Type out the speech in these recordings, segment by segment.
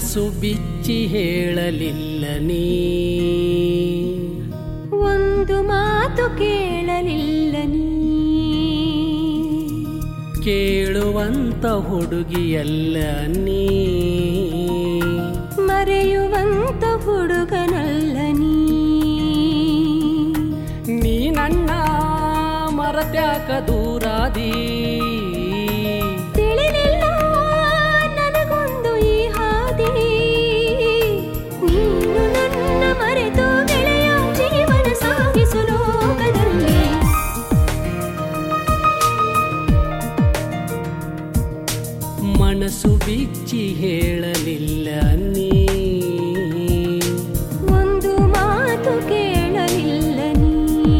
ಮನಸ್ಸು ಬಿಚ್ಚಿ ಹೇಳಲಿಲ್ಲ ನೀ ಒಂದು ಮಾತು ಕೇಳಲಿಲ್ಲ ನೀ ಕೇಳುವಂತ ಹುಡುಗಿಯಲ್ಲ ನೀ ಮರೆಯುವಂತ ಹುಡುಗನಲ್ಲ ನೀ ನೀ ನನ್ನ ಮರತ್ಯಾಕ ದೂರಾದಿ ತಿಳಿಲಿಲ್ಲ ನನಗೊಂದು ಈ ಹಾದಿ ನೀನು ನನ್ನ ಮರೆತು ಗೆಳೆಯ ಜೀವನ ಸಾಗಿಸು ಲೋಕದಲ್ಲಿ ಮನಸ್ಸು ಬಿಚ್ಚಿ ಹೇಳಲಿಲ್ಲ ನೀ ಒಂದು ಮಾತು ಕೇಳಲಿಲ್ಲ ನೀ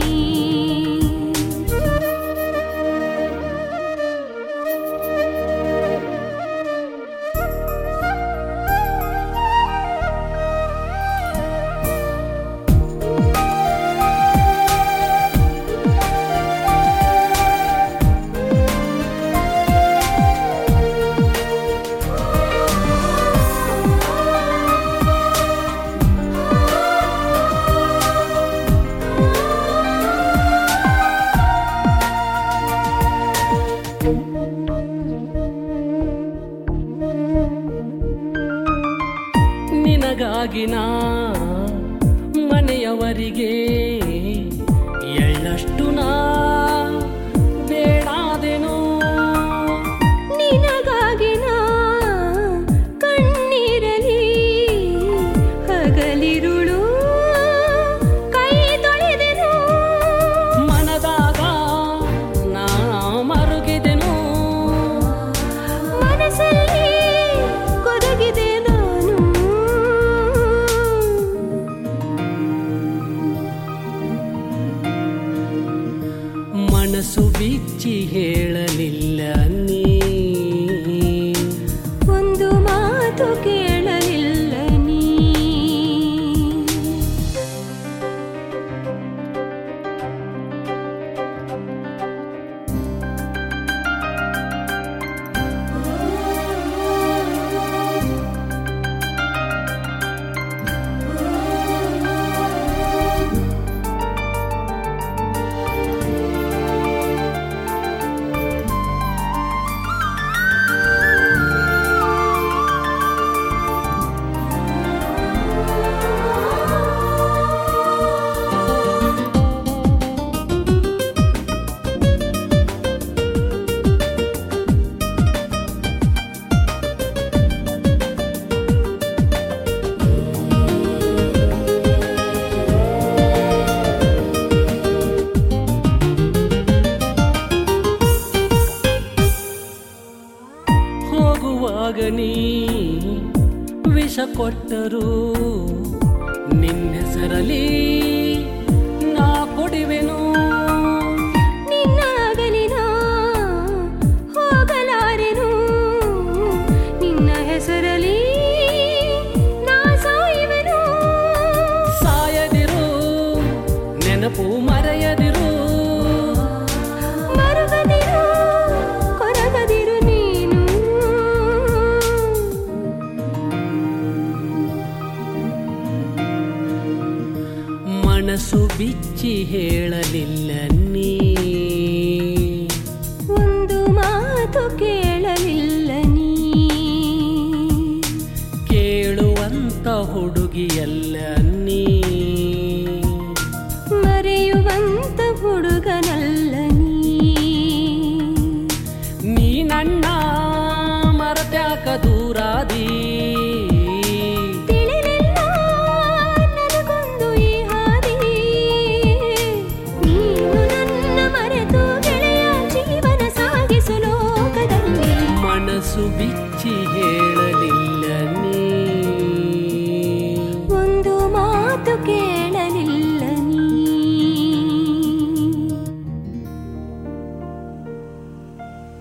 ನಿನಗಾಗಿ ನಾ ಮನೆಯವರಿಗೆ ಎಳ್ಳಷ್ಟು ನಾ ಬೇಡಾದೆನು ನಿನಗಾಗಿ ನಾ ಕಣ್ಣೀರಲಿ ಹಗಲಿರುಳು ಕೈ ತೊಳೆದೆನು ಮನದಾಗ ನಾ ಮರುಗಿದೆನು ಮನಸ್ಸಲ್ಲಿ ಕೊರಗಿದೆ ನಾನು ಮನಸ್ಸು ಬಿಚ್ಚಿ ಹೇಳಲಿಲ್ಲ ನೀ ಒಂದು ಮಾತು ಕೇಳಲಿಲ್ಲ ನೀ ಹೋಗುವಾಗ ನೀ ವಿಷ ಕೊಟ್ಟರು ನಿನ್ನೆಸರಲಿ ನಾ ಕೊಡಿವೆನು ನಿನ್ನಾಗಲಿನ ಹೋಗಲಾರೆನು ನಿನ್ನ ಹೆಸರಲಿ ನಾ ಸಾಯುವೆನು ಸಾಯದಿರು ನೆನಪು ಮರೆಯದಿರು ಮರುಗದಿರು ಕೊರಗದಿರು ನೀನು ಮನಸ್ಸು ಬಿಚ್ಚಿ ಹೇಳಲಿಲ್ಲ ನೀ ಒಂದು ಮಾತು ಕೇಳಲಿಲ್ಲ ನೀ ಕೇಳುವಂತ ಹುಡುಗಿಯಲ್ಲ ನೀ ಮರೆಯುವಂತ ಹುಡುಗನಲ್ಲ ನೀ ನೀ ನನ್ನ ಮರತ್ಯಾಕ ದೂರಾದಿ ತಿಳಿಲಿಲ್ಲ ನನಗೊಂದು ಈ ಹಾದಿ ನೀನು ನನ್ನ ಮರೆತು ಗೆಳೆಯ ಜೀವನ ಸಾಗಿಸು ಲೋಕದಲ್ಲಿ ಮನಸ್ಸು ಬಿಚ್ಚಿ ಹೇಳಲಿಲ್ಲ ನೀ